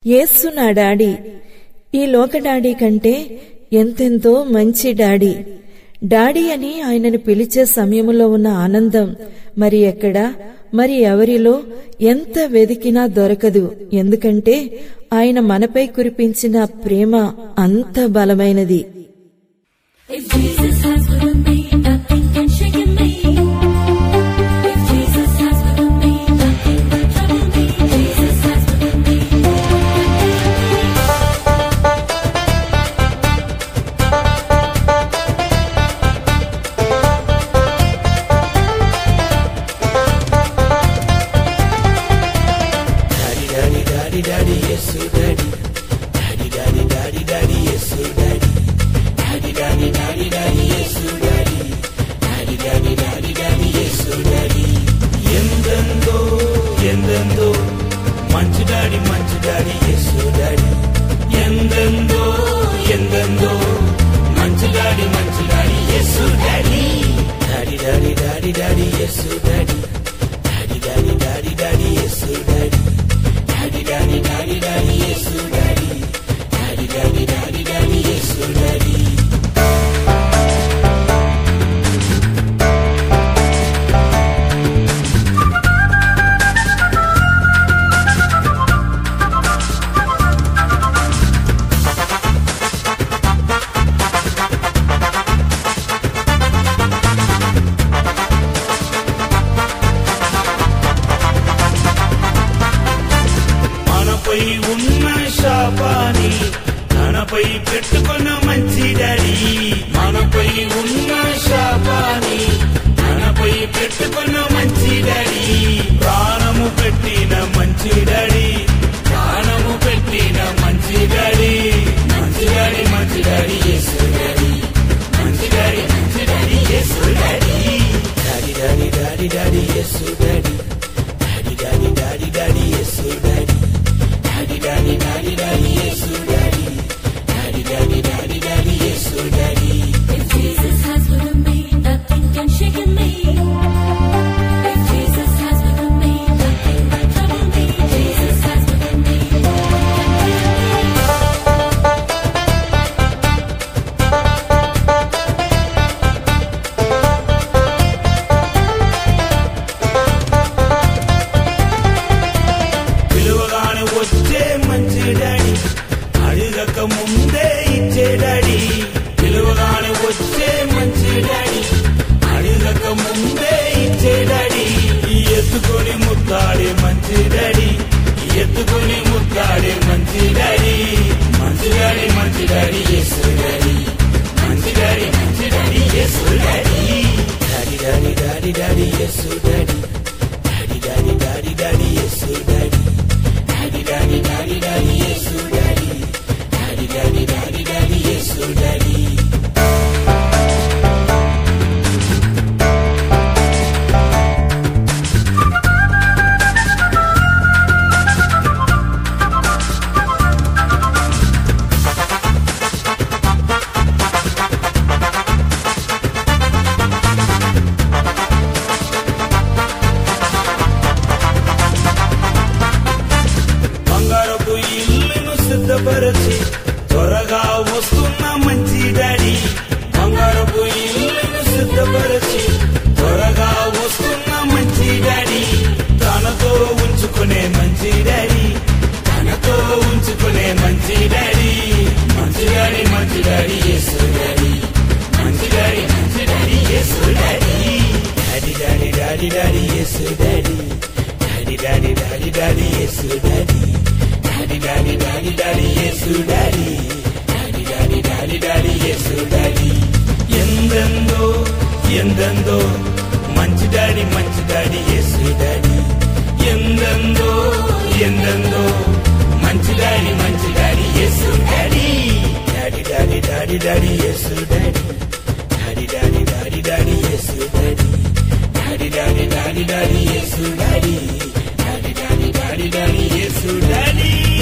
యేసు నా డాడీ ఈ లోక డాడీ కంటే ఎంతెంతో మంచి డాడీ డాడీ అని ఆయనను పిలిచే సమయంలో ఉన్న ఆనందం మరి ఎక్కడ మరి ఎవరిలో ఎంత వెదికినా దొరకదు ఎందుకంటే ఆయన మనపై కురిపించిన ప్రేమ అంత బలమైనది If Jesus has given me, nothing can shake me. If Jesus has given me, nothing will trouble me. Jesus has given me. Daddy, daddy, daddy, daddy, yes, so daddy. Daddy, daddy, daddy, daddy, yes, so daddy. Daddy, daddy, daddy, daddy, yes, so daddy. Daddy, daddy, daddy, daddy, yes, so daddy. ఎందెందో ఎందెందో మంచి daddy మంచి daddy ఎస్ daddy ఎందెందో ఎందెందో మంచి daddy మంచి daddy ఎస్ daddy daddy daddy daddy daddy ఎస్ daddy daddy daddy daddy daddy ఎస్ daddy daddy daddy daddy daddy ఎస్ daddy daddy daddy daddy daddy ఎస్ డాడీ మనపై ఉన్న శాపాన్ని తనపై పెట్టుకున్న మంచి డాడీ మనపై ఉన్న శాపాన్ని తనపై పెట్టుకున్న మంచి డాడీ ప్రాణము పెట్టిన మంచి డాడీ ప్రాణము పెట్టిన మంచి డాడీ మంచి డాడీ మంచి డాడీ యేసు డాడీ మంచి డాడీ మంచి daddy Yesu daddy daddy daddy daddy daddy Yesu daddy daddy daddy daddy daddy Yesu daddy daddy daddy daddy daddy Yesu daddy daddy daddy daddy daddy Yesu daddy If Jesus has given me, nothing can shake me. If Jesus has given me, nothing will trouble me. Jesus has given me. పిలువగానే వచ్చే మంచి daddy అడగక ముందే ఇచ్చే daddy పిలువగానే వచ్చే మంచి daddy అడగక ముందే ఇచ్చే డాడీ ఎత్తుకొని ముత్తాడే మంచి డాడీ ఎత్తుకొని ముత్తాడే మంచి డాడీ మంచి డాడీ మంచి డాడీ ఎస్ డాడీ మంచి డాడీ మంచి డాడీ ఎస్ daddy daddy daddy daddy daddy ఎస్ daddy daddy daddy daddy daddy ఎస్ daddy daddy daddy daddy daddy ఎస్ daddy daddy daddy daddy daddy ఎస్ డాడీ బంగారపు ఇల్లును సిద్ధపరచి త్వరగా వస్తున్న మంచి డాడీ బంగారపు ఇల్లును సిద్ధపరచి త్వరగా వస్తున్న మంచి డాడీ తనతో ఉంచుకునే మంచి డాడీ తనతో ఉంచుకునే మంచి డాడీ మంచి డాడీ మంచి డాడీ యేసు డాడీ మంచి డాడీ మంచి daddy Yesu daddy daddy daddy daddy daddy Yesu daddy daddy daddy daddy daddy Yesu daddy daddy daddy daddy daddy Yesu daddy daddy daddy daddy daddy Yesu daddy ఎందెందో ఎందెందో మంచి డాడీ మంచి డాడీ యేసు డాడీ ఎందెందో ఎందెందో మంచి డాడీ మంచి daddy Yesu daddy daddy daddy daddy daddy Yesu daddy daddy daddy daddy daddy Yesu daddy daddy daddy daddy daddy Yesu daddy daddy daddy daddy daddy Yesu daddy